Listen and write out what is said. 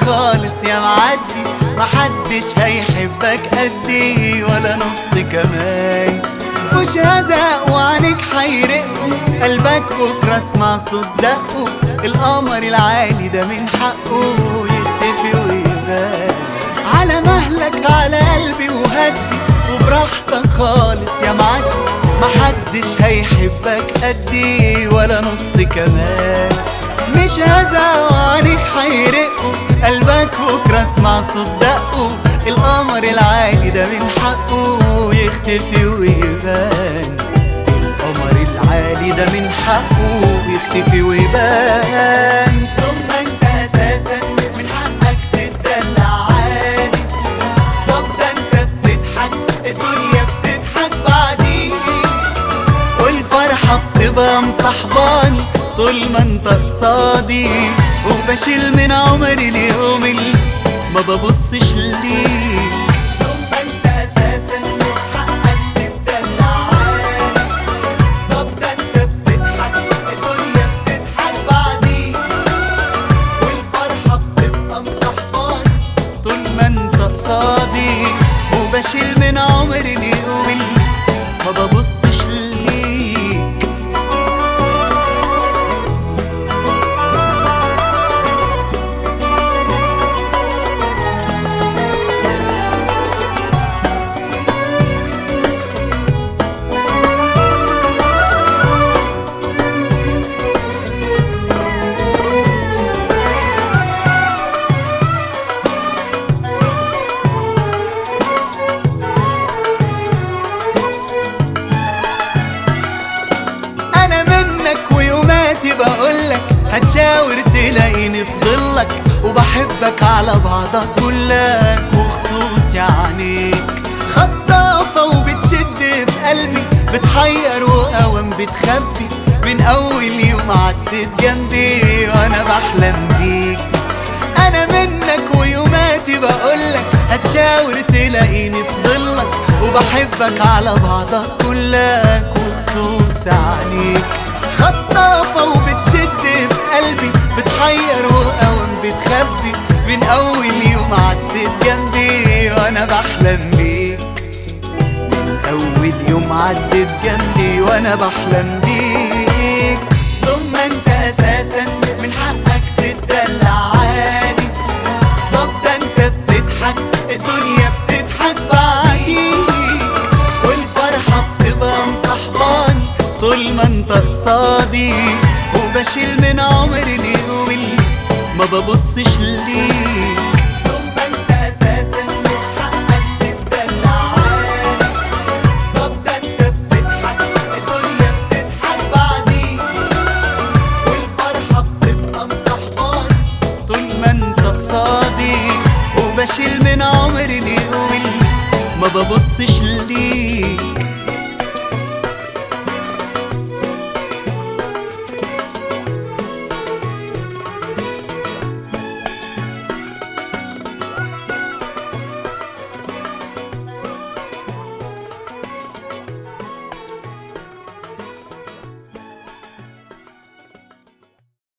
خالص يا معدي محدش هيحبك قدي ولا نص كمان مش هزق وعنك حيرقوا قلبك بكرة اسمع صوت دقه القمر العالي ده من حقه يختفي ويبان على مهلك على قلبي وهدي وبراحتك خالص يا معدي محدش هيحبك قدي ولا نص كمان مش هزق وعنك حيرقوا قلبك بكرة اسمع صوت دقه القمر العالي ده من حقه يختفي ويبان القمر العالي ده من حقه يختفي ويبان ثم انت اساسا من حقك تتدلع عادي طب ده انت بتضحك الدنيا بتضحك بعديك والفرحة بتبقى مصاحباني طول ما انت قصادي وبشيل من عمري اليوم اللي ما ببصش ليك ثم انت اساسا من حقك تتدلع عادي طب ده انت بتضحك الدنيا بتضحك بعديك والفرحة بتبقى مصاحباني طول ما انت قصادي وبشيل من عمري اليوم اللي ما ببصش ليك انا منك ويوماتي بقولك هتشاور تلاقيني في ضلك وبحبك على بعضك كلك وخصوص عينيك خطافة وبتشد في قلبي بتحير وقوام بتخبي من اول يوم عدت جنبي وانا بحلم بيك انا منك ويوماتي بقولك هتشاور تلاقيني في ضلك وبحبك على بعضك كلك وخصوص عليك خطافة وبتشد في قلبي بتحير وقوام بتخبي من اول يوم عدت جنبي وانا بحلم بيك من اول يوم عدت جنبي وانا بحلم بيك ثم انت اساسا من حقك تتدلع عادي طب ده انت بتضحك الدنيا بتضحك بعديك والفرحة بتبقى مصاحباني طول ما انت قصادي وبشيل من عمري اليوم اللي ما ببصش ليك ثم انت اساسا من حقك تتدلع عادي طب ده انت بتضحك الدنيا بتضحك بعديك والفرحة بتبقى مصاحباني طول ما انت قصادي وبشيل من عمري اليوم اللي ما ببصش ليك